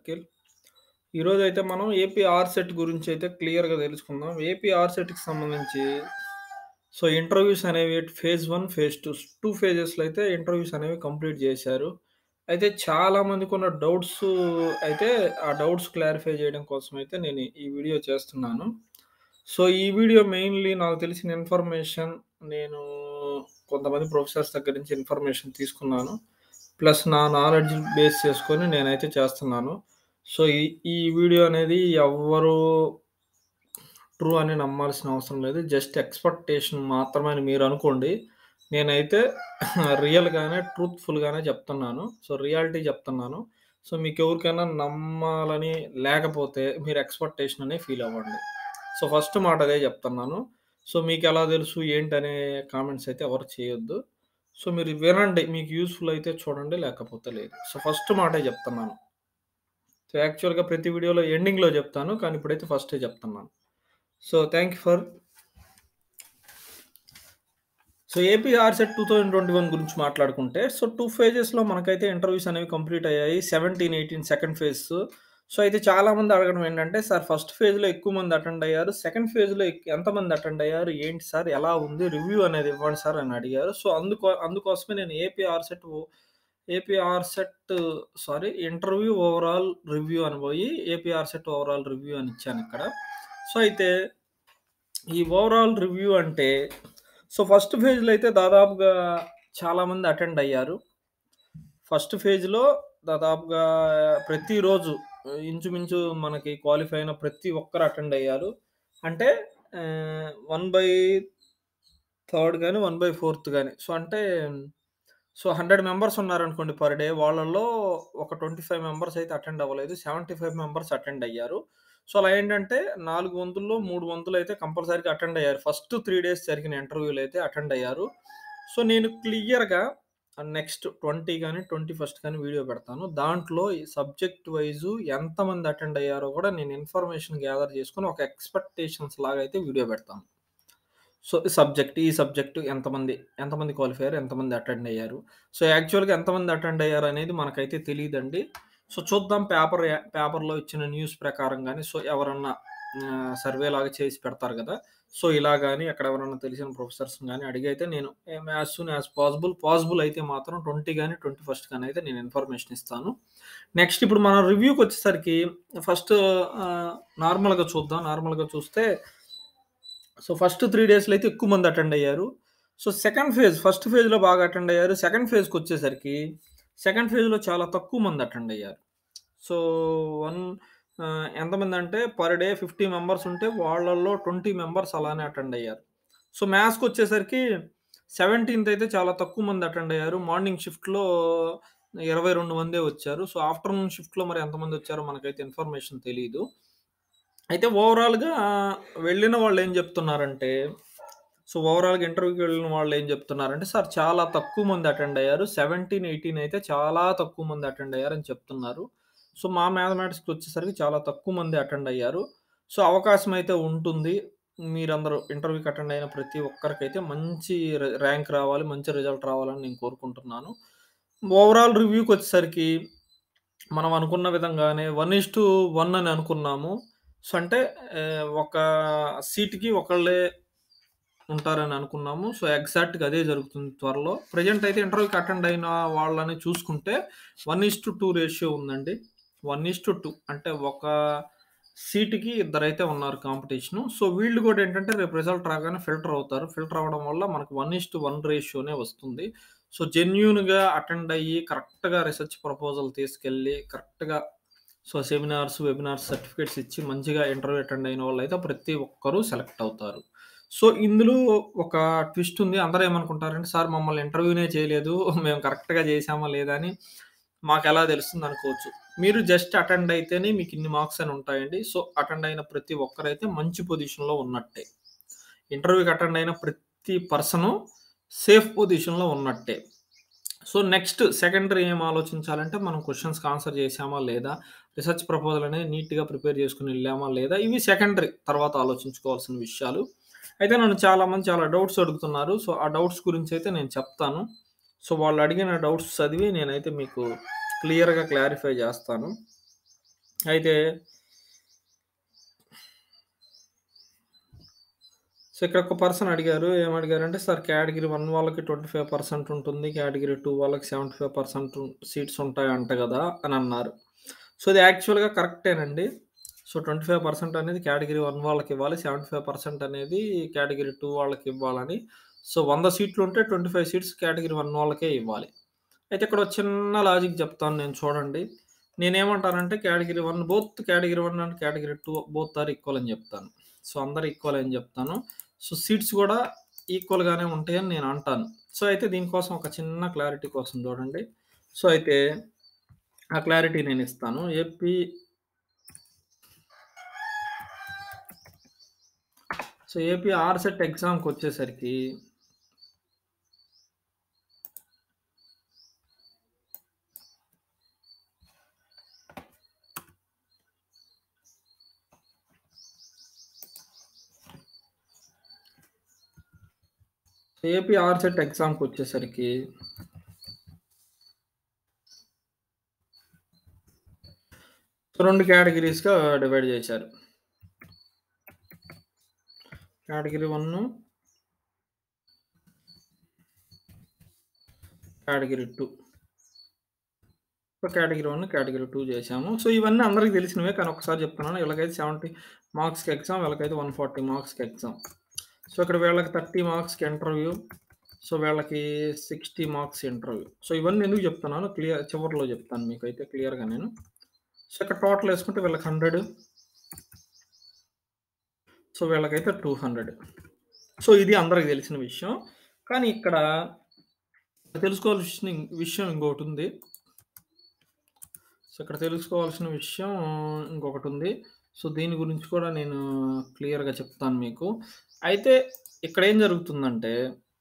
నిఖిల్. ఈరోజైతే మనం ఏపీ ఆర్‌సెట్ గురించయితే క్లియర్‌గా తెలుసుకుందాం. ఏపీ ఆర్‌సెట్‌కి సంబంధించి సో, ఇంటర్వ్యూస్ అనేవి ఫేజ్ 1, ఫేజ్ 2 2 ఫేజెస్‌లో అయితే ఇంటర్వ్యూస్ అనేవి కంప్లీట్ జేశారు. అయితే చాలా మందికున్న డౌట్స్ అయితే ఆ డౌట్స్ క్లారిఫై జేయడం కోసమయితే నేను ఈ వీడియో చేస్తున్నాను. సో, ఈ వీడియో మెయిన్‌లీ నాకు తెలిసిన ఇన్ఫర్మేషన్ నేను కొంతమంది ప్రొఫెసర్స్ దగ్గర నుంచి ఇన్ఫర్మేషన్ తీసుకున్నాను. ప్లస్ నా నాలెడ్జ్ బేస్ చేసుకొని నేనైతే చేస్తున్నాను. సో, ఈ ఈ వీడియో అనేది ఎవ్వరు ట్రూ అని నమ్మాల్సిన అవసరం లేదు. జస్ట్ ఎక్స్‌పెక్టేషన్ మాత్రమే అని మీరనుకోండి. నేనైతే రియల్‌గానే, ట్రూత్‌ఫుల్‌గానే చెప్తున్నాను. సో, రియాలిటీ చెప్తున్నాను. సో, మీకెవరికైనా నమ్మాలని లేకపోతే మీరు ఎక్స్‌పెక్టేషన్ అనే ఫీల్ అవ్వండి. సో, ఫస్ట్ మాట అదే చెప్తున్నాను. సో, మీకెలా తెలుసు ఏంటనే కామెంట్స్ అయితే ఎవరు చేయొద్దు. సో, మీరు వినండి. మీకు యూజ్‌ఫుల్ అయితే చూడండి. లేకపోతే లేదు. సో, ఫస్ట్ మాటే చెప్తున్నాను. సో, యాక్చువల్‌గా ప్రతి వీడియోలో ఎండింగ్‌లో చెప్తాను. కానీ ఇప్పుడైతే ఫస్టే చెప్తున్నాను. So, thank you for so, AP RCET 2021 గురించి మాట్లాడుకుంటే సో, 2 ఫేజెస్‌లో మనకైతే ఇంటర్వ్యూస్ అనేవి కంప్లీట్ అయ్యాయి. 17, 18 సెకండ్ ఫేజ్. సో, అయితే చాలామంది అడగడం ఏంటంటే, సార్ ఫస్ట్ ఫేజ్‌లో ఎక్కువ మంది అటెండ్ అయ్యారు. సెకండ్ ఫేజ్‌లో ఎక్ ఎంతమంది అటెండ్ అయ్యారు? ఏంటి సార్? ఎలా ఉంది? రివ్యూ అనేది ఇవ్వండి సార్ అని అడిగారు. సో, అందుకో అందుకోసమే నేను AP RCET AP RCET sorry interview overall review అని పోయి ఏపీ ఆర్‌సెట్ ఓవరాల్ రివ్యూ అని ఇచ్చానిక్కడ. సో, అయితే ఈ ఓవరాల్ రివ్యూ అంటే సో, ఫస్ట్ ఫేజ్‌లో అయితే దాదాపుగా చాలామంది అటెండ్ అయ్యారు. ఫస్ట్ ఫేజ్‌లో దాదాపుగా ప్రతిరోజు ఇంచుమించు మనకి క్వాలిఫై అయిన ప్రతి ఒక్కరు అటెండ్ అయ్యారు. అంటే ఆహ్, 1/3 గాని, 1/4 గాని. సో, అంటే సో, 100 మెంబర్స్ ఉన్నారనుకోండి పర్ డే. వాళ్ళలో ఒక 25 మెంబర్స్ అయితే అటెండ్ అవ్వలేదు. 75 మెంబర్స్ అటెండ్ అయ్యారు. సో, అలా ఏంటంటే 4 వంతుల్లో 3 వంతులైతే కంపల్సరీగా అటెండ్ అయ్యారు. ఫస్ట్ 3 డేస్ జరిగిన ఇంటర్వ్యూలో అయితే అటెండ్ అయ్యారు. సో, నేను క్లియర్‌గా నెక్స్ట్ 20 గాని, 21 గాని వీడియో పెడతాను. దాంట్లో ఈ సబ్జెక్ట్ వైసు ఎంతమంది అటెండ్ అయ్యారో కూడా నేను ఇన్ఫర్మేషన్ గ్యాదర్ చేసుకొని ఒక ఎక్స్‌పెక్టేషన్స్ లాగా అయితే వీడియో పెడతాను. సో, సబ్జెక్ట్ ఈ సబ్జెక్ట్ ఎంతమంది ఎంతమంది క్వాలిఫై అయ్యారు? ఎంతమంది అటెండ్ అయ్యారు? సో, యాక్చువల్‌గా ఎంతమంది అటెండ్ అయ్యారు అనేది మనకైతే తెలీదండి. సో, చూద్దాం పేపర్ య పేపర్‌లో ఇచ్చిన న్యూస్ ప్రకారం గాని, సో, ఎవరన్నా ఆహ్, సర్వే లాగా చేసి పెడతారు కదా! సో, ఇలా గాని అక్కడ ఎవరన్నా తెలిసిన ప్రొఫెసర్స్‌ని గాని అడిగైతే నేను as soon as possible, possible అయితే మాత్రం 20 గాని, 21 గాని అయితే నేను ఇన్ఫర్మేషన్ ఇస్తాను. నెక్స్ట్ ఇప్పుడు మనం రివ్యూకొచ్చేసరికి ఫస్ట్ ఆహ్, నార్మల్‌గా చూద్దాం. నార్మల్‌గా చూస్తే సో, ఫస్ట్ 3 డేస్‌లో అయితే ఎక్కువ మంది అటెండ్ అయ్యారు. సో, సెకండ్ ఫేజ్ ఫస్ట్ ఫేజ్‌లో బాగా అటెండ్ అయ్యారు. సెకండ్ ఫేజ్‌కొచ్చేసరికి సెకండ్ ఫేజ్‌లో చాలా తక్కువ మంది అటెండ్ అయ్యారు. సో, వన్ ఆహ్, ఎంతమందంటే పర్ డే 50 మెంబర్స్ ఉంటే వాళ్ళలో 20 మెంబర్స్ అలానే అటెండ్ అయ్యారు. సో, మ్యాథ్స్‌కొచ్చేసరికి 17థ్ అయితే చాలా తక్కువ మంది అటెండ్ అయ్యారు. మార్నింగ్ షిఫ్ట్‌లో 22 మందే వచ్చారు. సో, ఆఫ్టర్‌నూన్ షిఫ్ట్‌లో మరి ఎంతమంది వచ్చారో మనకైతే ఇన్ఫర్మేషన్ తెలీదు. అయితే ఓవరాల్‌గా వెళ్ళిన వాళ్ళేం చెప్తున్నారంటే సో, ఓవరాల్‌గా ఇంటర్వ్యూకి వెళ్ళిన వాళ్ళేం చెప్తున్నారంటే, సార్ చాలా తక్కువ మంది అటెండ్ అయ్యారు. 17, 18 అయితే చాలా తక్కువ మంది అటెండ్ అయ్యారని చెప్తున్నారు. సో, మా మ్యాథమెటిక్స్‌కొచ్చేసరికి చాలా తక్కువ మంది అటెండ్ అయ్యారు. సో, అవకాశం అయితే ఉంటుంది. మీరందరూ ఇంటర్వ్యూకి అటెండ్ అయిన ప్రతి ఒక్కరికైతే మంచి ర ర్యాంక్ రావాలి. మంచి రిజల్ట్ రావాలని నేను కోరుకుంటున్నాను. ఓవరాల్ రివ్యూకొచ్చేసరికి మనం అనుకున్న విధంగానే 1:1 అని అనుకున్నాము. సో, అంటే ఆహ్, ఒక సీట్‌కి ఒకళ్ళే ఉంటారని అనుకున్నాము. సో, ఎగ్జాక్ట్‌గా అదే జరుగుతుంది త్వరలో. ప్రెజెంట్ అయితే ఇంటర్వ్యూకి అటెండ్ అయిన వాళ్ళని చూసుకుంటే 1:2 రేషియో ఉందండి. 1:2 అంటే ఒక సీట్‌కి ఇద్దరైతే ఉన్నారు కాంపిటీషను. సో, వీళ్ళు కూడా ఏంటంటే రేపు రిజల్ట్ రాగానే ఫిల్టర్ అవుతారు. ఫిల్టర్ అవ్వడం వల్ల మనకు 1:1 రేషియోనే వస్తుంది. సో, జెన్యూన్‌గా అటెండ్ అయ్యి కరెక్ట్‌గా రిసర్చ్ ప్రపోజల్ తీసుకెళ్ళి కరెక్ట్‌గా సో, సెమినార్స్, వెబినార్స్ సర్టిఫికేట్స్ ఇచ్చి మంచిగా ఇంటర్వ్యూ అటెండ్ అయిన వాళ్ళైతే ప్రతి ఒక్కరు సెలెక్ట్ అవుతారు. సో, ఇందులో ఒక ట్విస్ట్ ఉంది. అందరూ ఏమనుకుంటారంటే, సార్ మమ్మల్ని ఇంటర్వ్యూనే చేయలేదు. మేము కరెక్ట్‌గా చేశామా లేదా అని మాకెలా తెలుస్తుంది అనుకోవచ్చు. మీరు జస్ట్ అటెండ్ అయితేనే మీకు ఇన్ని మార్క్స్ అని ఉంటాయండి. సో, అటెండ్ అయిన ప్రతి ఒక్కరైతే మంచి పొజిషన్‌లో ఉన్నట్టే. ఇంటర్వ్యూకి అటెండ్ అయిన ప్రతి పర్సను సేఫ్ పొజిషన్‌లో ఉన్నట్టే. సో, నెక్స్ట్ సెకండరీ ఏం ఆలోచించాలంటే మనం క్వెషన్స్‌కి ఆన్సర్ చేశామా లేదా? రిసర్చ్ ప్రపోజల్ అనేది నీట్‌గా ప్రిపేర్ చేసుకొని ఎళ్ళామా లేదా? ఇవి సెకండరీ తర్వాత ఆలోచించుకోవాల్సిన విషయాలు. అయితే నన్ను చాలామంది చాలా డౌట్స్ అడుగుతున్నారు. సో, ఆ డౌట్స్ గురించైతే నేను చెప్తాను. సో, వాళ్ళు అడిగిన డౌట్స్ చదివి నేనైతే మీకు క్లియర్‌గా క్లారిఫై చేస్తాను. అయితే సో ఇక్కడ ఒక పర్సన్ అడిగారు. ఏమడిగారంటే, "సార్ కేటగిరీ 1 వాళ్ళకి 25% ఉంటుంది. కేటగిరీ 2 వాళ్ళకి 75% సీట్స్ ఉంటాయంట గదా!" అని అన్నారు. సో, ఇది యాక్చువల్‌గా కరెక్టేనండి. సో, 25% అనేది కేటగిరీ 1 వాళ్ళకివ్వాలి. 75% అనేది కేటగిరీ 2 వాళ్ళకివ్వాలని. సో, 100 సీట్లుంటే 25 సీట్స్ కేటగిరీ 1 వాళ్ళకే ఇవ్వాలి. అయితే ఇక్కడ ఒక చిన్న లాజిక్ చెప్తాను నేను చూడండి. నేనేమంటానంటే category 1 both category 1 and category 2 both are equal అని చెప్తాను. సో, అందరూ ఈక్వల్ అని చెప్తాను. సో, సీట్స్ గూడా ఈక్వల్‌గానే ఉంటాయని నేను అంటాను. సో, అయితే దీనికోసం ఒక చిన్న క్లారిటీ కోసం చూడండి. సో, అయితే ఆ క్లారిటీ నేనిస్తాను. ఏపీ సో, ఏపీ ఆర్‌సెట్ ఎగ్జామ్‌కొచ్చేసరికి ఏపీ ఆర్‌సెట్ ఎగ్జామ్‌కొచ్చేసరికి 2 కేటగరీస్‌గా డివైడ్ చేశారు. Category 1 category 2. So, category 1, category 2 చేశాము. సో, ఇవన్నీ అందరికి తెలిసినవే. కానీ ఒక్కసారి చెప్తున్నాను. వీళ్ళకైతే 70 మార్క్స్‌కి ఎగ్జామ్. వీళ్ళకైతే 140 మార్క్స్‌కి ఎగ్జామ్. సో, ఇక్కడ వీళ్ళకి 30 మార్క్స్‌కి ఇంటర్వ్యూ. సో, వీళ్ళకి 60 మార్క్స్ ఇంటర్వ్యూ. సో, ఇవన్నీ ఎందుకు చెప్తున్నానో క్లియర్ చివర్లో చెప్తాను మీకైతే క్లియర్‌గా నేను. సో, ఇక్కడ టోటల్ ఏసుకుంటే వీళ్ళకి 100 సో, వీళ్ళకైతే 200. సో, ఇది అందరికి తెలిసిన విషయం. కానీ ఇక్కడ తెలుసుకోవాల్సిన విషయం ఇంకొకటుంది. సో, ఇక్కడ తెలుసుకోవాల్సిన విషయం ఇంకొకటుంది. సో, దీని గురించి కూడా నేను క్లియర్‌గా చెప్తాను మీకు. అయితే ఇక్కడేం జరుగుతుందంటే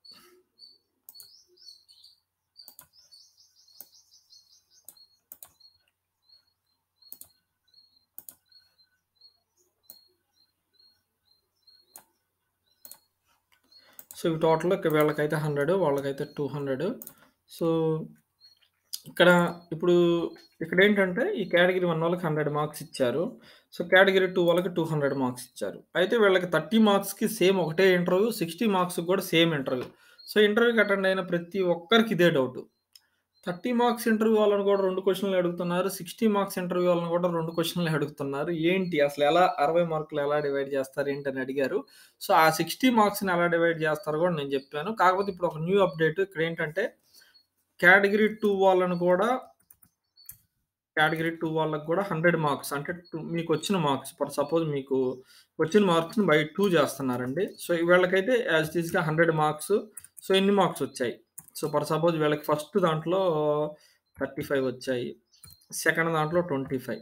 సో, ఇవి టోటల్ ఇక వీళ్ళకైతే 100 వాళ్ళకైతే 200. సో, ఇక్కడ ఇప్పుడు ఇక్కడేంటంటే ఈ కేటగిరీ 1 వాళ్ళకి 100 మార్క్స్ ఇచ్చారు. సో, కేటగిరీ 2 వాళ్ళకి 200 మార్క్స్ ఇచ్చారు. అయితే వీళ్ళకి 30 మార్క్స్‌కి సేమ్ ఒకటే ఇంటర్వ్యూ. 60 మార్క్స్‌కి కూడా సేమ్ ఇంటర్వ్యూ. సో, ఇంటర్వ్యూకి అటెండ్ అయిన ప్రతి ఒక్కరికి ఇదే డౌటు. 30 మార్క్స్ ఇంటర్వ్యూ వాళ్ళని కూడా 2 క్వెషన్‌లు అడుగుతున్నారు. 60 మార్క్స్ ఇంటర్వ్యూ వాళ్ళని కూడా 2 క్వెషన్‌లే అడుగుతున్నారు. ఏంటి అసలు ఎలా 60 మార్కులు ఎలా డివైడ్ చేస్తారు ఏంటి అని అడిగారు. సో, ఆ 60 మార్క్స్‌ని ఎలా డివైడ్ చేస్తారో కూడా నేను చెప్పాను. కాకపోతే ఇప్పుడు ఒక న్యూ అప్డేట్ ఇక్కడేంటంటే కేటగిరీ 2 వాళ్ళని కూడా కేటగిరీ 2 వాళ్ళకి కూడా 100 మార్క్స్ అంటే టు మీకొచ్చిన మార్క్స్ ఫర్ సపోజ్ మీకు వచ్చిన మార్క్స్‌ని బై 2 చేస్తున్నారండి. సో, వీళ్ళకైతే యాజ్ ఇట్ ఈస్‌గా 100 మార్క్స్. సో, ఎన్ని మార్క్స్ వచ్చాయి? సో, ఫర్ సపోజ్ వీళ్ళకి ఫస్ట్ దాంట్లో 35 వచ్చాయి. సెకండ్ దాంట్లో 25.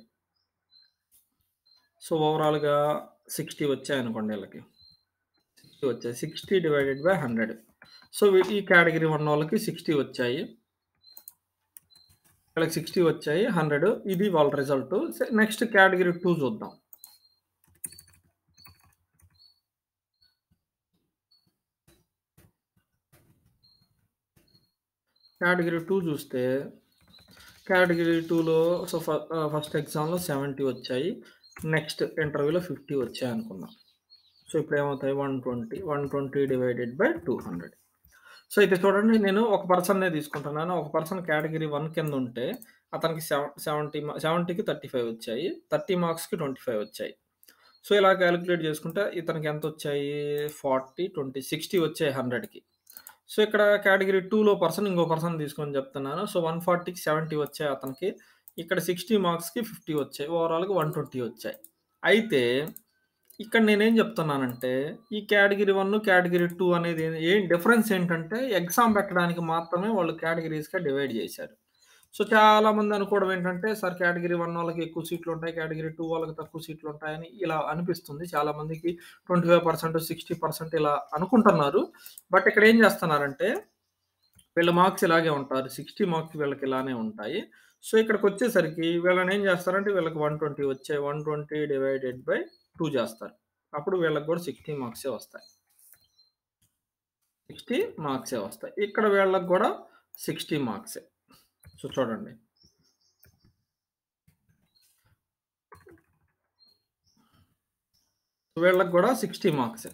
సో, ఓవరాల్‌గా 60 వచ్చాయనుకోండి ఈళ్ళకి. 60 వచ్చాయి. 60 డివైడెడ్ బై 100. సో, వీ ఈ కేటగిరీ 1 వాళ్ళకి 60 వచ్చాయి. వీళ్ళకి 60 వచ్చాయి. 100 ఇది వాళ్ళ రిజల్టు. సే నెక్స్ట్ కేటగిరీ 2 చూద్దాం. కేటగిరీ 2 చూస్తే కేటగిరీ 2లో సో, ఫ ఆహ్, ఫస్ట్ ఎగ్జామ్‌లో 70 వచ్చాయి. నెక్స్ట్ ఇంటర్వ్యూలో 50 వచ్చాయనుకుందాం. సో, ఇప్పుడేమవుతాయి 120. 120 డివైడెడ్ బై 200. సో, అయితే చూడండి నేను ఒక పర్సన్‌నే తీసుకుంటున్నాను. ఒక పర్సన్ కేటగిరీ 1 కింద ఉంటే అతనికి సెవ 70 మ 70కి 35 వచ్చాయి. 30 మార్క్స్‌కి 25 వచ్చాయి. సో, ఇలా కాలిక్యులేట్ చేసుకుంటే ఇతనికి ఎంతొచ్చాయి? 40, 20, 60 వచ్చాయి 100కి. సో, ఇక్కడ కేటగిరీ 2లో పర్సన్ ఇంకో పర్సన్ తీసుకొని చెప్తున్నాను. సో, 140కి 70 వచ్చాయి అతనికి. ఇక్కడ 60 మార్క్స్‌కి 50 వచ్చాయి. ఓవరాల్‌గా 120 వచ్చాయి. అయితే ఇక్కడ నేనేం చెప్తున్నానంటే ఈ కేటగిరీ 1, కేటగిరీ 2 అనేది ఏం డిఫరెన్స్ ఏంటంటే ఎగ్జామ్ పెట్టడానికి మాత్రమే వాళ్ళు కేటగరీస్‌గా డివైడ్ చేశారు. సో, చాలామంది అనుకోవడం ఏంటంటే సార్ కేటగిరీ 1 వాళ్ళకి ఎక్కువ సీట్లుంటాయి. కేటగిరీ 2 వాళ్ళకి తక్కువ సీట్లుంటాయని ఇలా అనిపిస్తుంది. చాలామందికి 25%, 60% ఇలా అనుకుంటున్నారు. బట్ ఇక్కడ ఏం చేస్తున్నారంటే వీళ్ళ మార్క్స్ ఇలాగే ఉంటారు. 60 మార్క్స్ వీళ్ళకి ఇలానే ఉంటాయి. సో, ఇక్కడికొచ్చేసరికి వీళ్ళని ఏం చేస్తారంటే వీళ్ళకి 120 వచ్చాయి. 120 డివైడెడ్ బై 2 చేస్తారు. అప్పుడు వీళ్ళకి కూడా 60 మార్క్సే వస్తాయి. 60 మార్క్సే వస్తాయి. ఇక్కడ వీళ్ళకి కూడా 60 మార్క్సే. సో, చూడండి. వీళ్ళకి గూడా 60 మార్క్సే.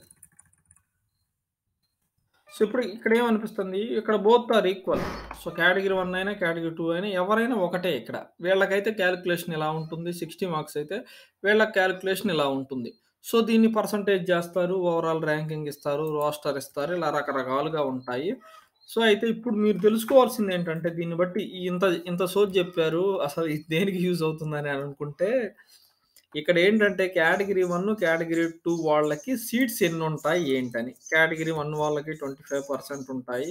సో, ఇప్పుడు ఇక్కడేమనిపిస్తుంది, ఇక్కడ both are equal. So, category 1 అయినా, కేటగరీ 2 అయినా ఎవరైనా ఒకటే ఇక్కడ. వీళ్ళకైతే కాలిక్యులేషన్ ఇలా ఉంటుంది. 60 మార్క్స్ అయితే వీళ్ళకి కాలిక్యులేషన్ ఇలా ఉంటుంది. సో, దీన్ని పర్సెంటేజ్ జేస్తారు. ఓవరాల్ ర్యాంకింగ్ ఇస్తారు. రోస్టర్ ఇస్తారు. ఇలా రకరకాలుగా ఉంటాయి. సో, అయితే ఇప్పుడు మీరు తెలుసుకోవాల్సిందేంటంటే దీన్ని బట్టి ఇంత ఇంత సోది జెప్పారు. అసలు ఇది దేనికి యూజ్ అవుతుందని అనుకుంటే, ఇక్కడేంటంటే కేటగరీ 1, కేటగరీ 2 వాళ్ళకి సీట్స్ ఎన్నుంటాయి ఏంటని. కేటగరీ 1 వాళ్ళకి 25% ఉంటాయి.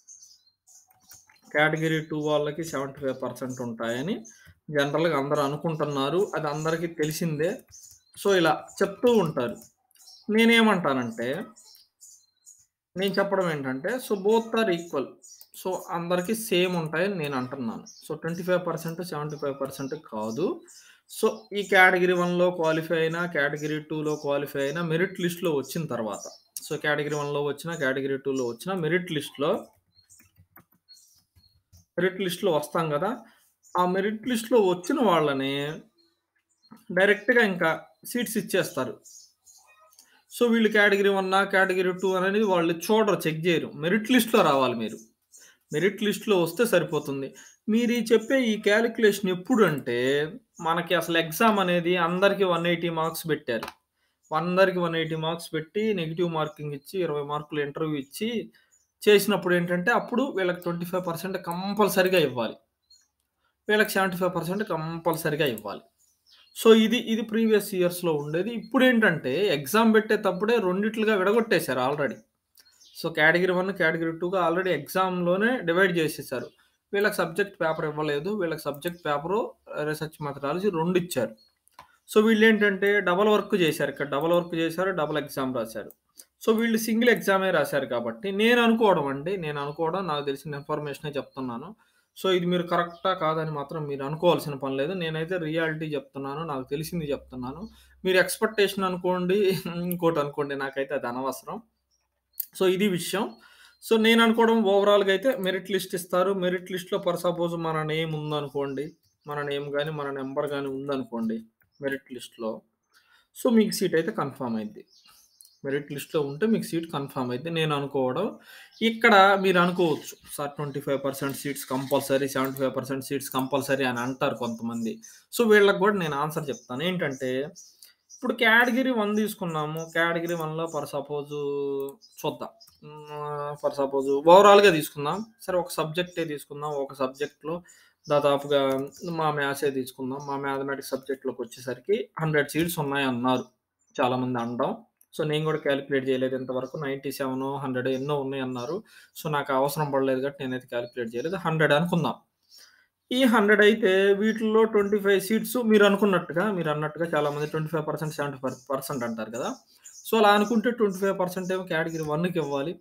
కేటగరీ 2 వాళ్ళకి 75% ఉంటాయని జనరల్‌గా అందరూ అనుకుంటున్నారు. అది అందరికీ తెలిసిందే. సో, ఇలా చెప్తూ ఉంటారు. నేనేమంటానంటే నేను చెప్పడం ఏంటంటే, so, both are equal. So, అందరికి సేమ్ ఉంటాయని నేను అంటున్నాను. సో, 25% 75% కాదు. సో, ఈ కేటగరీ 1లో క్వాలిఫై అయినా, కేటగరీ 2లో క్వాలిఫై అయినా మెరిట్ లిస్ట్‌లో వచ్చిన తర్వాత. సో, కేటగరీ 1లో వచ్చినా, కేటగరీ 2లో వచ్చినా మెరిట్ లిస్ట్‌లో మెరిట్ లిస్ట్‌లో వస్తాం గదా! ఆ మెరిట్ లిస్ట్‌లో వచ్చిన వాళ్ళని డైరెక్ట్‌గా ఇంకా సీట్స్ ఇచ్చేస్తారు. సో, వీళ్ళు కేటగరీ 1 కేటగరీ 2 అనేది వాళ్ళు చూడరు. చెక్ జేయరు. మెరిట్ లిస్ట్‌లో రావాలి మీరు. మెరిట్ లిస్ట్‌లో వస్తే సరిపోతుంది. మీరు ఈ చెప్పే ఈ కాలిక్యులేషన్ ఎప్పుడంటే, మనకి అసలు ఎగ్జామ్ అనేది అందరికి 180 మార్క్స్ బెట్టారు. అందరికి 180 మార్క్స్ పెట్టి నెగెటివ్ మార్కింగ్ ఇచ్చి 20 మార్కులు ఇంటర్వ్యూ ఇచ్చి చేసినప్పుడు ఏంటంటే, అప్పుడు వీళ్ళకి 25% కంపల్సరీగా ఇవ్వాలి. వీళ్ళకి 75% కంపల్సరీగా ఇవ్వాలి. సో, ఇది ఇది ప్రీవియస్ ఇయర్స్‌లో ఉండేది. ఇప్పుడేంటంటే ఎగ్జామ్ బెట్టేటప్పుడే రెండిట్లుగా విడగొట్టేసారు ఆల్రెడీ. సో, కేటగరీ 1, కేటగరీ 2గా ఆల్రెడీ ఎగ్జామ్‌లోనే డివైడ్ జేసేసారు. వీళ్ళకి సబ్జెక్ట్ పేపర్ ఇవ్వలేదు. వీళ్ళకి సబ్జెక్ట్ పేపరు, రిసర్చ్ మెథడాలజీ 2 ఇచ్చారు. సో, వీళ్ళేంటంటే డబుల్ వర్క్ జేశారు. ఇక్కడ డబుల్ వర్క్ జేశారు. డబుల్ ఎగ్జామ్ రాశారు. సో, వీళ్ళు సింగిల్ ఎగ్జామే రాశారు కాబట్టి నేను అనుకోవడం అండి. నేను అనుకోవడం నాకు తెలిసిన ఇన్ఫర్మేషనే చెప్తున్నాను. సో, ఇది మీరు కరెక్టా? కాదా? అని మాత్రం మీరు అనుకోవాల్సిన పని లేదు. నేనైతే రియాలిటీ జెప్తున్నాను. నాకు తెలిసింది జెప్తున్నాను. మీరు ఎక్స్‌పెక్టేషన్ అనుకోండి, ఇంకోటి అనుకోండి. నాకైతే అది అనవసరం. సో, ఇది విషయం. సో, నేను అనుకోవడం ఓవరాల్‌గా అయితే మెరిట్ లిస్ట్ ఇస్తారు. మెరిట్ లిస్ట్‌లో ఫర్ సపోజ్ మన నేమ్ ఉందనుకోండి. మన నేమ్ గాని, మన నంబర్ గాని ఉందనుకోండి మెరిట్ లిస్ట్‌లో. సో, మీకు సీట్ అయితే కన్ఫర్మ్ అయిద్ది. మెరిట్ లిస్ట్‌లో ఉంటే మీకు సీట్ కన్ఫర్మ్ అయిద్ది. నేను అనుకోవడం. ఇక్కడ మీరు అనుకోవచ్చు. Sir 25% seats compulsory, 75% seats compulsory అని అంటారు కొంతమంది. సో, వీళ్ళకి గూడా నేను ఆన్సర్ చెప్తాను. ఏంటంటే, ఇప్పుడు కేటగరీ 1 తీసుకున్నాము. కేటగరీ 1లో ఫర్ సపోజు చూద్దాం. హ్మ్. ఫర్ సపోజ్ ఓవరాల్‌గా తీసుకుందాం. సరే ఒక సబ్జెక్టే తీసుకుందాం. ఒక సబ్జెక్ట్‌లో దాదాపుగా మా మ్యాథ్సే తీసుకుందాం. మా మ్యాథమెటిక్స్ సబ్జెక్ట్‌లోకొచ్చేసరికి 100 సీట్స్ ఉన్నాయన్నారు. చాలామంది అనడం. సో, నేను గూడా కాలిక్యులేట్ జేయలేదు ఇంతవరకు. 97 100 ఎన్నో ఉన్నాయన్నారు. సో, నాకు అవసరం పడలేదు కాబట్టి నేనైతే కాలిక్యులేట్ చేయలేదు. 100 అనుకుందాం. ఈ 100 అయితే వీటిల్లో 25 సీట్స్ మీరనుకున్నట్టుగా మీరన్నట్టుగా చాలామంది 25%, 75% అంటారు గదా! సో, అలా అనుకుంటే 25% ఏమో కేటగరీ 1కి ఇవ్వాలి.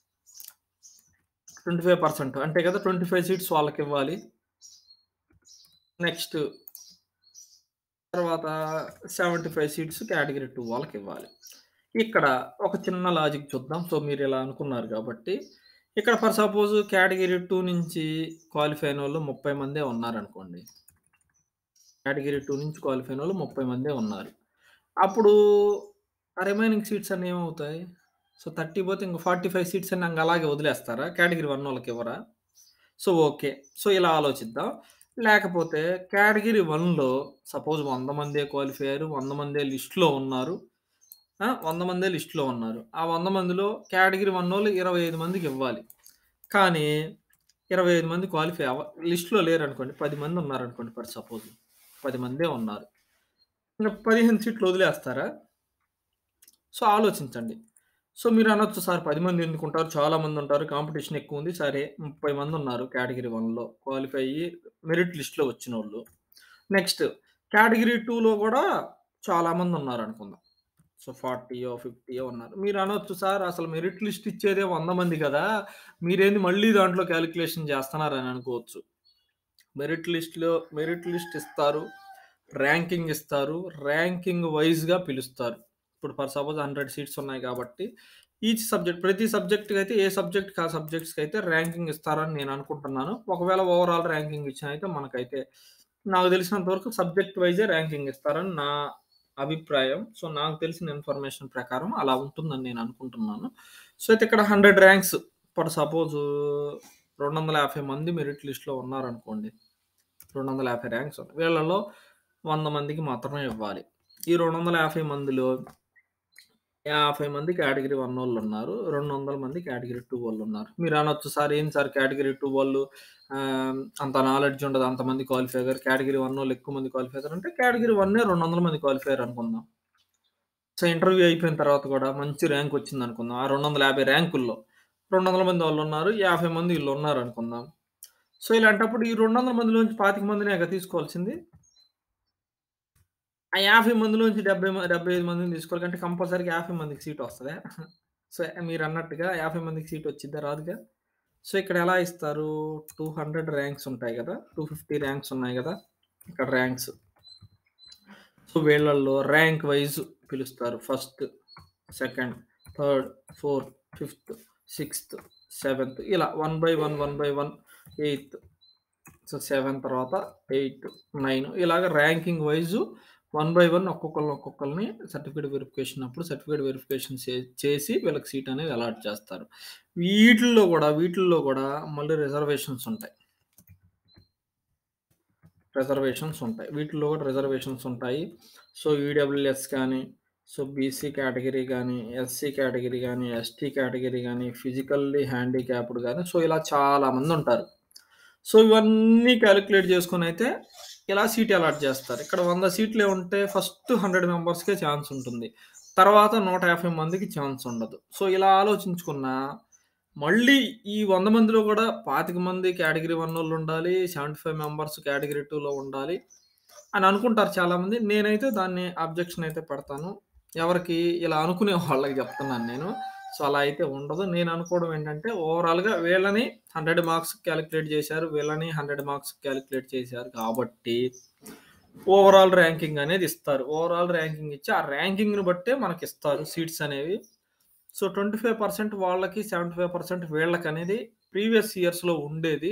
25% అంతే కదా! 25 సీట్స్ వాళ్ళకివ్వాలి. నెక్స్ట్ తర్వాత 75 సీట్స్ కేటగరీ 2 వాళ్ళకివ్వాలి. ఇక్కడ ఒక చిన్న లాజిక్ చూద్దాం. సో, మీరిలా అనుకున్నారు గాబట్టి, ఇక్కడ ఫర్ సపోజ్ కేటగరీ 2 నుంచి క్వాలిఫై అయినోళ్ళు 30 మందే ఉన్నారనుకోండి. కేటగరీ 2 నుంచి క్వాలిఫై అయినోళ్ళు 30 మందే ఉన్నారు. అప్పుడు ఆ రిమైనింగ్ సీట్స్ అన్నీ ఏమవుతాయి? సో, 30 పోతే ఇంక 45 సీట్స్ అన్నీ ఇంక అలాగే వదిలేస్తారా? కేటగరీ 1 వాళ్ళకివ్వరా? So, okay. సో, ఇలా ఆలోచిద్దాం. లేకపోతే కేటగరీ 1లో సపోజ్ 100 మందే క్వాలిఫై అయ్యారు. 100 మందే లిస్ట్‌లో ఉన్నారు. ఆ! 100 మందే లిస్ట్‌లో ఉన్నారు. ఆ 100 మందిలో కేటగరీ 1 25 మందికివ్వాలి. కానీ 25 మంది క్వాలిఫై అవ్వ లిస్ట్‌లో లేరనుకోండి. 10 మంది ఉన్నారనుకోండి ఫర్ సపోజ్. 10 మందే ఉన్నారు. ఇంక 15 సీట్లు వదిలేస్తారా? సో, ఆలోచించండి. సో, మీరనొచ్చు సార్ 10 మంది ఎందుకుంటారు? చాలా మందుంటారు. కాంపిటీషన్ ఎక్కువుంది. సరే 30 మందున్నారు కేటగరీ 1లో క్వాలిఫై అయ్యి మెరిట్ లిస్ట్‌లో వచ్చినోళ్ళు. నెక్స్ట్ కేటగరీ 2లో గూడా చాలా మందున్నారనుకుందాం. సో, 40యో, 50యో ఉన్నారు. మీరనొచ్చు సార్ అసలు మెరిట్ లిస్ట్ ఇచ్చేదే 100 మంది గదా! మీరేంది మళ్ళీ దాంట్లో కాలిక్యులేషన్ జేస్తన్నారని అనుకోవచ్చు. మెరిట్ లిస్ట్‌లో మెరిట్ లిస్ట్ ఇస్తారు. ర్యాంకింగ్ ఇస్తారు. ర్యాంకింగ్ వైస్‌గా పిలుస్తారు. ఇప్పుడు ఫర్ సపోజ్ 100 సీట్స్ ఉన్నాయి కాబట్టి ఈచ్ సబ్జెక్ట్ ప్రతి సబ్జెక్ట్‌కైతే ఏ సబ్జెక్ట్‌కి ఆ సబ్జెక్ట్స్‌కైతే ర్యాంకింగ్ ఇస్తారని నేను అనుకుంటున్నాను. ఒకవేళ ఓవరాల్ ర్యాంకింగ్ ఇచ్చినా అయితే మనకైతే నాకు తెలిసినంత వరకు సబ్జెక్ట్ వైజే ర్యాంకింగ్ ఇస్తారని నా అభిప్రాయం. సో, నాకు తెలిసిన ఇన్ఫర్మేషన్ ప్రకారం అలా ఉంటుందని నేను అనుకుంటున్నాను. సో, అయితే ఇక్కడ 100 ర్యాంక్స్ ఫర్ సపోజు 250 మంది మెరిట్ లిస్ట్‌లో ఉన్నారనుకోండి. 250 ర్యాంక్స్ ఉన్నాయి. వీళ్ళలో 100 మందికి మాత్రమే ఇవ్వాలి. ఈ 250 మందిలో 50 మంది కేటగిరీ 1 వోళ్ళున్నారు. 200 మంది కేటగిరీ 2 వోళ్ళున్నారు. మీరనొచ్చు సార్ ఏంటి సార్ కేటగిరీ 2 వాళ్ళు ఆహ్, అంత నాలెడ్జ్ ఉండదు. అంతమంది క్వాలిఫై అయ్యారు. కేటగిరీ 1 వోళ్ళు ఎక్కువ మంది క్వాలిఫై అయ్యారు అంటే కేటగిరీ 1 200 మంది క్వాలిఫై అయ్యారు అనుకుందాం. సో, ఇంటర్వ్యూ అయిపోయిన తర్వాత కూడా మంచి ర్యాంక్ వచ్చిందనుకుందాం. ఆ 250 ర్యాంకుల్లో 200 మంది వాళ్ళున్నారు. 50 మంది ఈళ్ళున్నారనుకుందాం. సో, ఇలాంటప్పుడు ఈ 200 మందిలోంచి 25 మందినేగా తీసుకోవాల్సింది. ఆ 50 మందిలోంచి 70 మ 75 మందిని తీసుకోవాలి. అంటే కంపల్సరీగా 50 మందికి సీట్ వస్తదా? సో, మీరన్నట్టుగా 50 మందికి సీట్ వచ్చిద్దా? రాదుగా. సో, ఇక్కడ ఎలా ఇస్తారు? 200 ర్యాంక్స్ ఉంటాయి గదా! 250 ర్యాంక్స్ ఉన్నాయి గదా! ఇక్కడ ర్యాంక్స్. సో, వీళ్ళల్లో ర్యాంక్ వైస్ పిలుస్తారు. First, second, third, fourth, fifth, sixth, seventh ఇలా 1 బై 1, 1 బై 1 ఎయిత్. సో, 7 తర్వాత 8, 9 ఇలాగ ర్యాంకింగ్ వైస్ 1 బై 1 ఒక్కొక్కళ్ళని, ఒక్కొక్కళ్ళని సర్టిఫికేట్ వెరిఫికేషన్ అప్పుడు సర్టిఫికేట్ వెరిఫికేషన్ చే చేసి వీళ్ళకి సీట్ అనేది అలాట్ చేస్తారు. వీటిల్లో గూడా, వీటిల్లో గూడా మళ్ళీ రిజర్వేషన్స్ ఉంటాయి. రిజర్వేషన్స్ ఉంటాయి. వీటిల్లో కూడా రిజర్వేషన్స్ ఉంటాయి. సో, ఈడబ్ల్యూఎస్ కానీ, సో, బీసీ కేటగిరీ గానీ, ఎస్సీ కేటగిరీ గానీ, ఎస్టీ కేటగిరీ గానీ, ఫిజికల్లీ హ్యాండిక్యాప్డ్ గానీ, సో, ఇలా చాలా మందుంటారు. సో, ఇవన్నీ కాలిక్యులేట్ చేసుకొనైతే ఇలా సీట్ అలాట్ చేస్తారు. ఇక్కడ 100 సీట్లే ఉంటే ఫస్ట్ 100 మెంబర్స్‌కే ఛాన్స్ ఉంటుంది. తర్వాత 150 మందికి ఛాన్స్ ఉండదు. సో, ఇలా ఆలోచించుకున్నా మళ్ళీ ఈ 100 మందిలో కూడా 25 మంది కేటగిరీ 1 వోళ్ళుండాలి. 75 మెంబర్స్ కేటగిరీ 2లో ఉండాలి అని అనుకుంటారు చాలామంది. నేనైతే దాన్ని అబ్జెక్షన్ అయితే పెడతాను. ఎవరికి ఇలా అనుకునే వాళ్ళకి చెప్తున్నాను నేను. సో, అలా అయితే ఉండదు. నేను అనుకోవడం ఏంటంటే ఓవరాల్‌గా వీళ్ళని 100 మార్క్స్‌కి కాలిక్యులేట్ చేశారు. వీళ్ళని 100 మార్క్స్‌కి కాలిక్యులేట్ చేశారు కాబట్టి ఓవరాల్ ర్యాంకింగ్ అనేది ఇస్తారు. ఓవరాల్ ర్యాంకింగ్ ఇచ్చి ఆ ర్యాంకింగ్‌ని బట్టే మనకిస్తారు సీట్స్ అనేవి. సో, 25% వాళ్ళకి, 75% వీళ్ళకనేది ప్రీవియస్ ఇయర్స్‌లో ఉండేది.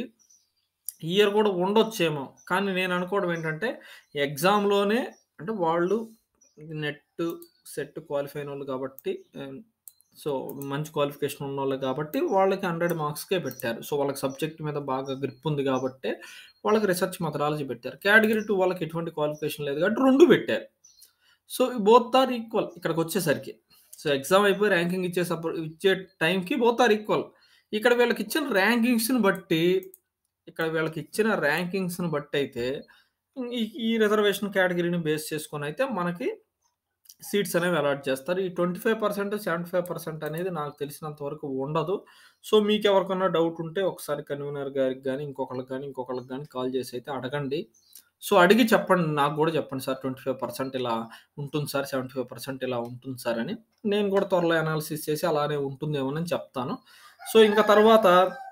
ఈ ఇయర్ కూడా ఉండొచ్చేమో. కానీ నేను అనుకోవడం ఏంటంటే ఎగ్జామ్‌లోనే అంటే వాళ్ళు నెట్, సెట్ క్వాలిఫై అయినోళ్ళు కాబట్టి ఆహ్, సో, మంచి క్వాలిఫికేషన్ ఉన్నోళ్ళే కాబట్టి వాళ్ళకి 100 మార్క్స్‌కే పెట్టారు. సో, వాళ్ళకి సబ్జెక్ట్ మీద బాగా గ్రిప్ ఉంది కాబట్టే వాళ్ళకి రిసర్చ్ మెథడాలజీ పెట్టారు. కేటగిరీ 2 వాళ్ళకి ఎటువంటి క్వాలిఫికేషన్ లేదు కాబట్టి 2 పెట్టారు. సో, బోత్ ఆర్ ఈక్వల్ ఇక్కడికొచ్చేసరికి. సో, ఎగ్జామ్ అయిపోయి ర్యాంకింగ్ ఇచ్చేసప్పుడు ఇచ్చే టైంకి బోత్ ఆర్ ఈక్వల్. ఇక్కడ వీళ్ళకిచ్చిన ర్యాంకింగ్స్‌ని బట్టి ఇక్కడ వీళ్ళకిచ్చిన ర్యాంకింగ్స్‌ని బట్టయితే ఈ ఈ రిజర్వేషన్ కేటగిరీని బేస్ చేసుకొనైతే మనకి సీట్స్ అనేవి అలాట్ చేస్తారు. ఈ 25%, 75% అనేది నాకు తెలిసినంత వరకు ఉండదు. సో, మీకెవరికన్నా డౌట్ ఉంటే ఒకసారి కన్వీనర్ గారికి గానీ, ఇంకొకళ్ళకి గానీ, ఇంకొకళ్ళకి గానీ కాల్ చేసి అయితే అడగండి. సో, అడిగి చెప్పండి. నాకు గూడా చెప్పండి సార్ 25% ఇలా ఉంటుంది సార్. 75% ఇలా ఉంటుంది సార్ అని. నేను కూడా త్వరలో అనాలిసిస్ చేసి అలానే ఉంటుందేమోనని చెప్తాను. సో, ఇంకా తర్వాత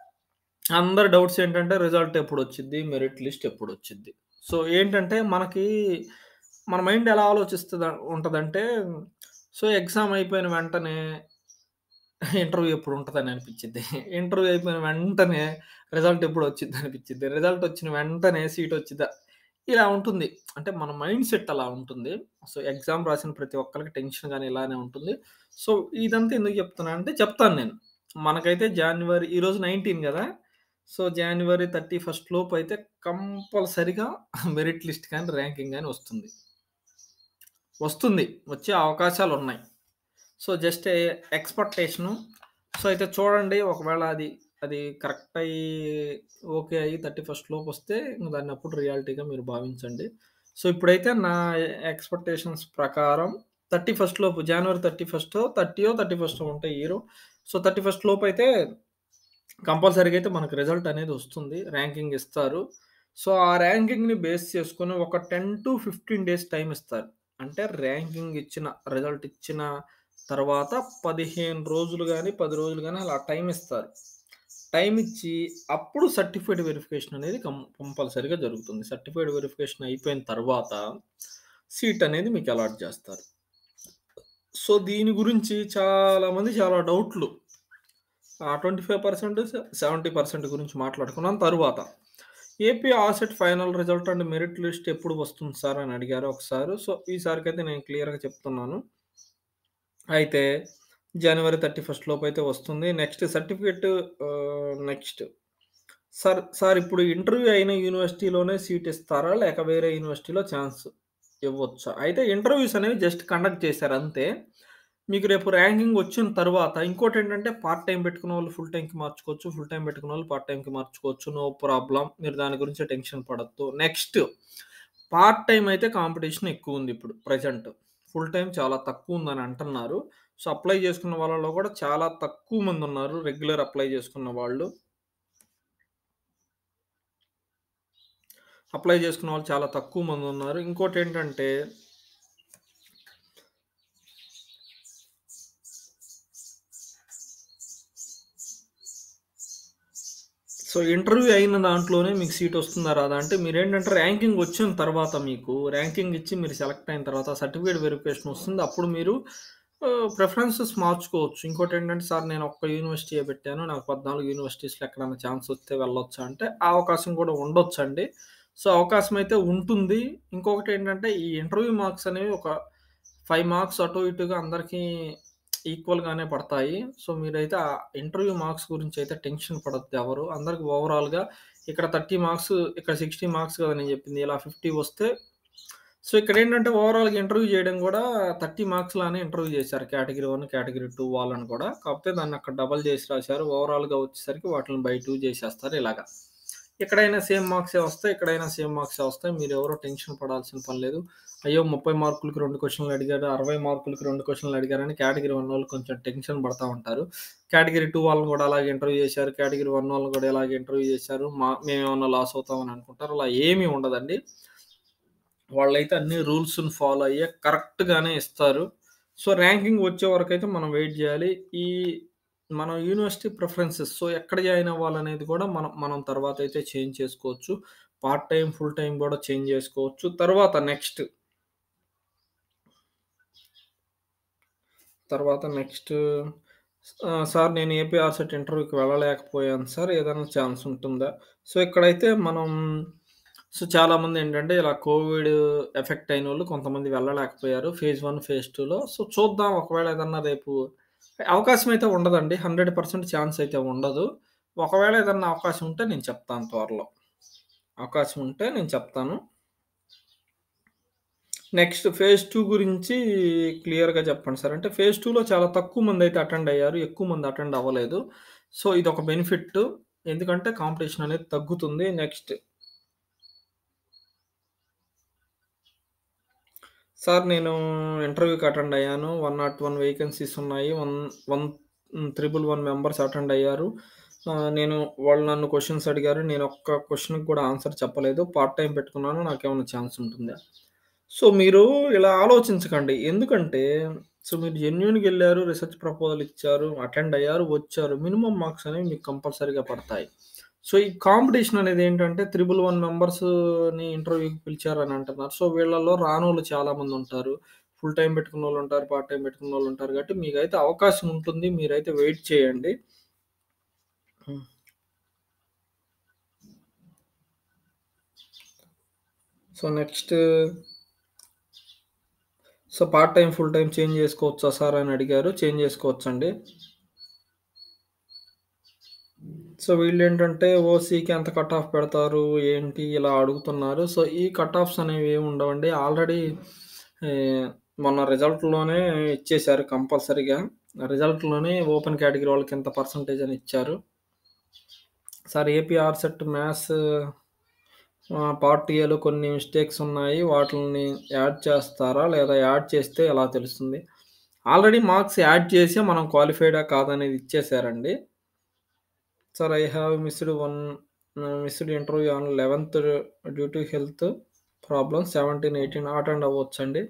అందరి డౌట్స్ ఏంటంటే రిజల్ట్ ఎప్పుడొచ్చిద్ది? మెరిట్ లిస్ట్ ఎప్పుడొచ్చిద్ది? సో, ఏంటంటే మనకి మన మైండ్ ఎలా ఆలోచిస్తద ఉంటదంటే సో, ఎగ్జామ్ అయిపోయిన వెంటనే ఇంటర్వ్యూ ఎప్పుడుంటదని అనిపిచ్చిద్ది. ఇంటర్వ్యూ అయిపోయిన వెంటనే రిజల్ట్ ఎప్పుడొచ్చిద్ది అనిపిచ్చిద్ది. రిజల్ట్ వచ్చిన వెంటనే సీట్ వచ్చిద్దా? ఇలా ఉంటుంది. అంటే మన మైండ్ సెట్ అలా ఉంటుంది. సో, ఎగ్జామ్ రాసిన ప్రతి ఒక్కళ్ళకి టెన్షన్ గాని ఇలానే ఉంటుంది. సో, ఇదంతా ఎందుకు చెప్తున్నానంటే చెప్తాను నేను. మనకైతే జాన్యువరి ఈరోజు 19 గదా! సో, జాన్యువరి 31 లోపయితే కంపల్సరీగా మెరిట్ లిస్ట్ కానీ, ర్యాంకింగ్ గాని వస్తుంది. వస్తుంది. వచ్చే అవకాశాలున్నాయి. So, just a expectation. So, అయితే చూడండి ఒకవేళ అది అది కరెక్ట్ అయ్యి ఓకే అయ్యి 31 లోపొస్తే ఇంక దాన్నప్పుడు రియాలిటీగా మీరు భావించండి. సో, ఇప్పుడైతే నా ఎక్స్‌పెక్టేషన్స్ ప్రకారం 31 లోపు జాన్యువరి 31 30 31 ఉంటాయి ఇయరు. సో, 31 లోపయితే కంపల్సరీగా అయితే మనకు రిజల్ట్ అనేది వస్తుంది. ర్యాంకింగ్ ఇస్తారు. సో, ఆ ర్యాంకింగ్‌ని బేస్ చేసుకొని ఒక 10-15 డేస్ టైమ్ ఇస్తారు. అంటే ర్యాంకింగ్ ఇచ్చిన రిజల్ట్ ఇచ్చిన తర్వాత 15 రోజులు గాని, 10 రోజులు గాని అలా టైమ్ ఇస్తారు. టైమ్ ఇచ్చి అప్పుడు సర్టిఫైడ్ వెరిఫికేషన్ అనేది కం కంపల్సరీగా జరుగుతుంది. సర్టిఫైడ్ వెరిఫికేషన్ అయిపోయిన తర్వాత సీట్ అనేది మీకు అలాట్ చేస్తారు. సో, దీని గురించి చాలామంది చాలా డౌట్‌లు. ఆ 25% సె 70% గురించి మాట్లాడుకున్నాం తరువాత. AP RCET final result and merit list ఎప్పుడు వస్తుంది సార్ అని అడిగారు ఒకసారి. సో, ఈసారికైతే నేను క్లియర్‌గా చెప్తున్నాను. అయితే జనవరి 31 లోపైతే వస్తుంది. నెక్స్ట్ సర్టిఫికేట్ ఆహ్, నెక్స్ట్ సార్ సార్ ఇప్పుడు ఇంటర్వ్యూ అయిన యూనివర్సిటీలోనే సీట్ ఇస్తారా? లేక వేరే యూనివర్సిటీలో ఛాన్స్ ఇవ్వొచ్చా? అయితే ఇంటర్వ్యూస్ అనేవి జస్ట్ కండక్ట్ చేశారు అంతే. మీకు రేపు ర్యాంకింగ్ వచ్చిన తర్వాత ఇంకోటేంటంటే పార్ట్ టైమ్ పెట్టుకున్నోళ్ళు ఫుల్ టైమ్‌కి మార్చుకోవచ్చు. ఫుల్ టైమ్ పెట్టుకున్నోళ్ళు పార్ట్ టైమ్‌కి మార్చుకోవచ్చు. No problem. మీరు దాని గురించి టెన్షన్ పడొద్దు. నెక్స్ట్ పార్ట్ టైమ్ అయితే కాంపిటీషన్ ఎక్కువుంది ఇప్పుడు ప్రెజెంట్. ఫుల్ టైమ్ చాలా తక్కువుందని అంటున్నారు. సో, అప్లై చేసుకున్న వాళ్ళలో కూడా చాలా తక్కువ మందున్నారు. రెగ్యులర్ అప్లై చేసుకున్న వాళ్ళు. అప్లై చేసుకున్న వాళ్ళు చాలా తక్కువ మందున్నారు. ఇంకోటేంటంటే సో, ఇంటర్వ్యూ అయిన దాంట్లోనే మీకు సీట్ వస్తుందా? రాదా? అంటే మీరేంటంటే ర్యాంకింగ్ వచ్చిన తర్వాత మీకు ర్యాంకింగ్ ఇచ్చి మీరు సెలెక్ట్ అయిన తర్వాత సర్టిఫికేట్ వెరిఫికేషన్ వస్తుంది. అప్పుడు మీరు ఆహ్, ప్రిఫరెన్సెస్ మార్చుకోవచ్చు. ఇంకోటేంటంటే సార్ నేను ఒక్క యూనివర్సిటీయే పెట్టాను. నాకు 14 యూనివర్సిటీస్‌లో ఎక్కడైనా ఛాన్స్ వస్తే వెళ్ళొచ్చా అంటే ఆ అవకాశం కూడా ఉండొచ్చండి. సో, అవకాశం అయితే ఉంటుంది. ఇంకొకటేంటంటే ఈ ఇంటర్వ్యూ మార్క్స్ అనేవి ఒక 5 మార్క్స్ అటు ఇటుగా అందరికీ ఈక్వల్‌గానే పడతాయి. సో, మీరైతే ఆ ఇంటర్వ్యూ మార్క్స్ గురించి అయితే టెన్షన్ పడొద్దు ఎవరు. అందరికి ఓవరాల్‌గా ఇక్కడ 30 మార్క్స్ ఇక్కడ 60 మార్క్స్ కదా నేను చెప్పింది. ఇలా 50 వస్తే సో, ఇక్కడేంటంటే ఓవరాల్‌గా ఇంటర్వ్యూ చేయడం కూడా 30 మార్క్స్ లానే ఇంటర్వ్యూ చేశారు. కేటగరీ 1, కేటగరీ 2 వాళ్ళని కూడా. కాకపోతే దాన్ని అక్కడ డబుల్ చేసి రాశారు. ఓవరాల్‌గా వచ్చేసరికి వాటిలిని బై 2 చేసేస్తారు ఇలాగా. ఎక్కడైనా సేమ్ మార్క్సే వస్తాయి. ఎక్కడైనా సేమ్ మార్క్సే వస్తాయి. మీరెవరు టెన్షన్ పడాల్సిన పని లేదు. అయ్యో! 30 మార్కులకి 2 క్వెషన్‌లు అడిగాడు. 60 మార్కులకి 2 క్వెషన్‌లు అడిగారని కేటగరీ 1 వాళ్ళు కొంచెం టెన్షన్ పడతా ఉంటారు. కేటగరీ 2 వాళ్ళని కూడా అలాగే ఇంటర్వ్యూ చేశారు. కేటగరీ 1 వాళ్ళని కూడా ఇలాగే ఇంటర్వ్యూ చేశారు. మా మేమేమన్నా లాస్ అవుతామని అనుకుంటారు. అలా ఏమీ ఉండదండి. వాళ్ళైతే అన్ని రూల్స్‌ని ఫాలో అయ్యే కరెక్ట్‌గానే ఇస్తారు. సో, ర్యాంకింగ్ వచ్చే వరకైతే మనం వెయిట్ చేయాలి. ఈ మనం యూనివర్సిటీ ప్రిఫరెన్సెస్ సో, ఎక్కడ జాయిన్ అవ్వాలనేది కూడా మనం మనం తర్వాత అయితే చేంజ్ చేసుకోవచ్చు. పార్ట్ టైమ్, ఫుల్ టైమ్ కూడా చేంజ్ చేసుకోవచ్చు. తర్వాత నెక్స్ట్ తర్వాత నెక్స్ట్ ఆహ్, సార్ నేను ఏపీ ఆర్‌సెట్ ఇంటర్వ్యూకి వెళ్ళలేకపోయాను సార్. ఏదైనా ఛాన్స్ ఉంటుందా? సో, ఇక్కడైతే మనం సో, చాలామందేంటంటే ఇలా కోవిడ్ ఎఫెక్ట్ అయినోళ్ళు కొంతమంది వెళ్ళలేకపోయారు. ఫేజ్ 1, ఫేజ్ 2లో. సో, చూద్దాం ఒకవేళ ఏదన్నా రేపు అవకాశం అయితే ఉండదండి. 100% ఛాన్స్ అయితే ఉండదు. ఒకవేళ ఏదన్నా అవకాశం ఉంటే నేను చెప్తాను త్వరలో. అవకాశం ఉంటే నేను చెప్తాను. నెక్స్ట్ ఫేజ్ 2 గురించి క్లియర్‌గా చెప్పండి సార్. అంటే ఫేజ్ 2లో చాలా తక్కువ మందైతే అటెండ్ అయ్యారు. ఎక్కువ మంది అటెండ్ అవ్వలేదు. సో, ఇదొక బెనిఫిట్. ఎందుకంటే కాంపిటీషన్ అనేది తగ్గుతుంది. నెక్స్ట్ సార్ నేను ఇంటర్వ్యూకి అటెండ్ అయ్యాను. 101 వేకెన్సీస్ ఉన్నాయి. వన్ వన్ హ్మ్. 111 మెంబర్స్ అటెండ్ అయ్యారు. ఆహ్, నేను వాళ్ళు నన్ను క్వెషన్స్ అడిగారు. నేను ఒక్క క్వెషన్‌కి కూడా ఆన్సర్ చెప్పలేదు. పార్ట్ టైమ్ పెట్టుకున్నాను. నాకేమన్నా ఛాన్స్ ఉంటుందా? సో, మీరు ఇలా ఆలోచించకండి. ఎందుకంటే సో, మీరు జెన్యూన్‌గా ఎళ్లారు. రిసర్చ్ ప్రపోజల్ ఇచ్చారు. అటెండ్ అయ్యారు. వచ్చారు. మినిమమ్ మార్క్స్ అనేవి మీకు కంపల్సరీగా పడతాయి. సో, ఈ కాంపిటీషన్ అనేది ఏంటంటే 111 మెంబర్స్‌ని ఇంటర్వ్యూకి పిలిచారని అంటున్నారు. సో, వీళ్ళలో రానోళ్ళు చాలామంది ఉంటారు. ఫుల్ టైమ్ పెట్టుకున్నోళ్ళు ఉంటారు. పార్ట్ టైమ్ పెట్టుకున్నోళ్ళు ఉంటారు. కాబట్టి మీకైతే అవకాశం ఉంటుంది. మీరైతే వెయిట్ చేయండి. హ్మ్. So, next so, part time, full time change చేసుకోవచ్చా సార్ అని అడిగారు. చేంజ్ చేసుకోవచ్చండి. సో, వీళ్ళేంటంటే ఓసీకి ఎంత కట్ ఆఫ్ పెడతారు? ఏంటి? ఇలా అడుగుతున్నారు. సో, ఈ కట్ ఆఫ్స్ అనేవి ఏమి ఉండవండి. ఆల్రెడీ ఆహ్, మొన్న రిజల్ట్‌లోనే ఇచ్చేశారు కంపల్సరీగా. రిజల్ట్‌లోనే ఓపెన్ కేటగిరీ వాళ్ళకి ఇంత పర్సెంటేజ్ అని ఇచ్చారు. సార్ ఏపీ ఆర్‌సెట్ మ్యాథ్స్ ఆహ్, పార్ట్ ఏలో కొన్ని మిస్టేక్స్ ఉన్నాయి. వాటిల్ని యాడ్ చేస్తారా? లేదా యాడ్ చేస్తే ఎలా తెలుస్తుంది? ఆల్రెడీ మార్క్స్ యాడ్ చేసే మనం క్వాలిఫైడా కాదనేది ఇచ్చేసారండి. Sir I have missed one ah, missed interview on 11థ్ due to health problems 17, 18 attend అవ్వొచ్చండి.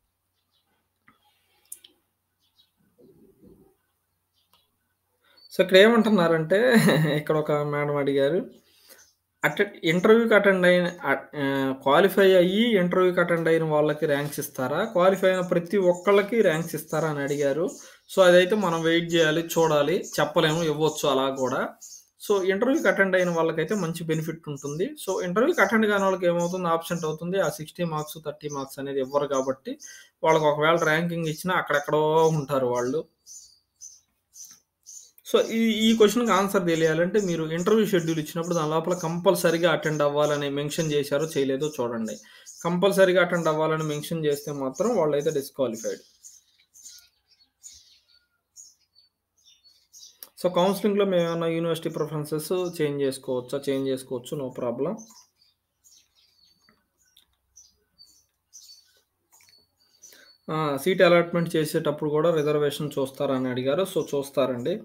సో, ఇక్కడ ఏమంటున్నారంటే ఇక్కడ ఒక మేడం అడిగారు. అటె ఇంటర్వ్యూకి అటెండ్ అయిన అట్ ఆహ్, క్వాలిఫై అయ్యి ఇంటర్వ్యూకి అటెండ్ అయిన వాళ్ళకి ర్యాంక్స్ ఇస్తారా? క్వాలిఫై అయిన ప్రతి ఒక్కళ్ళకి ర్యాంక్స్ ఇస్తారా అని అడిగారు. సో, అదైతే మనం వెయిట్ జేయాలి. చూడాలి. చెప్పలేము. ఇవ్వచ్చు అలా గూడా. సో, ఇంటర్వ్యూకి అటెండ్ అయిన వాళ్ళకైతే మంచి బెనిఫిట్ ఉంటుంది. సో, ఇంటర్వ్యూకి అటెండ్ కాని వాళ్ళకి ఏమవుతుంది ఆబ్సెంట్ అవుతుంది. ఆ 60 మార్క్స్, 30 మార్క్స్ అనేది ఇవ్వరు కాబట్టి వాళ్ళకి ఒకవేళ ర్యాంకింగ్ ఇచ్చినా అక్కడెక్కడో ఉంటారు వాళ్ళు. సో, ఈ ఈ క్వెషన్‌కి ఆన్సర్ తెలియాలంటే మీరు ఇంటర్వ్యూ షెడ్యూల్ ఇచ్చినప్పుడు దాని లోపల కంపల్సరీగా అటెండ్ అవ్వాలని మెన్షన్ చేశారో చేయలేదో చూడండి. కంపల్సరీగా అటెండ్ అవ్వాలని మెన్షన్ చేస్తే మాత్రం వాళ్ళైతే డిస్‌క్వాలిఫైడ్. సో, కౌన్సెలింగ్‌లో మేమేమన్నా యూనివర్సిటీ ప్రిఫరెన్సెస్ చేంజ్ చేసుకోవచ్చా? చేంజ్ చేసుకోవచ్చు. No problem. ఆ! సీట్ అలాట్‌మెంట్ చేసేటప్పుడు కూడా రిజర్వేషన్ చూస్తారా అని అడిగారు. సో, చూస్తారండి.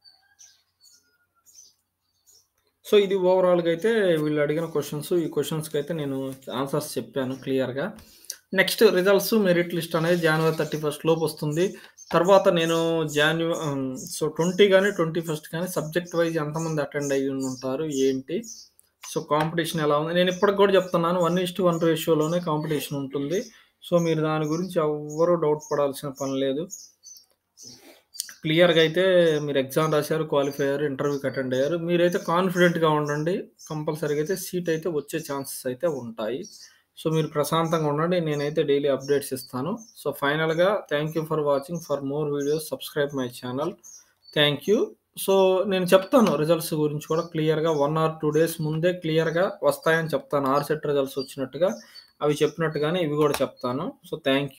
సో, ఇది ఓవరాల్‌గా అయితే వీళ్ళు అడిగిన క్వెషన్స్. ఈ క్వెషన్స్‌కైతే నేను ఆన్సర్స్ చెప్పాను క్లియర్‌గా. నెక్స్ట్ రిజల్ట్స్, మెరిట్ లిస్ట్ అనేది జనవరి 31 లోపు వస్తుంది. తర్వాత నేను జాన్యు ఆహ్, సో, 20 గాని, 21 గాని సబ్జెక్ట్ వైస్ ఎంతమంది అటెండ్ అయ్యుండుంటారు? ఏంటి? సో, కాంపిటీషన్ ఎలా ఉంది? నేను ఇప్పటికి కూడా చెప్తున్నాను 1:1 రేషియోలోనే కాంపిటీషన్ ఉంటుంది. సో, మీరు దాని గురించి ఎవ్వరు డౌట్ పడాల్సిన పని లేదు. క్లియర్‌గా అయితే మీరు ఎగ్జామ్ రాసారు, క్వాలిఫై అయ్యారు, ఇంటర్వ్యూకి అటెండ్ అయ్యారు. మీరైతే కాన్ఫిడెంట్‌గా ఉండండి. కంపల్సరీగా అయితే సీట్ అయితే వచ్చే ఛాన్సెస్ అయితే ఉంటాయి. సో, మీరు ప్రశాంతంగా ఉండండి. నేనైతే డైలీ అప్డేట్స్ ఇస్తాను. సో, ఫైనల్‌గా thank you for watching. For more videos subscribe my channel. Thank you. So, నేను చెప్తాను రిజల్ట్స్ గురించి కూడా క్లియర్‌గా 1 ఆర్ 2 డేస్ ముందే క్లియర్‌గా వస్తాయని చెప్తాను. ఆర్‌సెట్ రిజల్ట్స్ వచ్చినట్టుగా అవి చెప్పినట్టుగానే ఇవి కూడా చెప్తాను. So, thank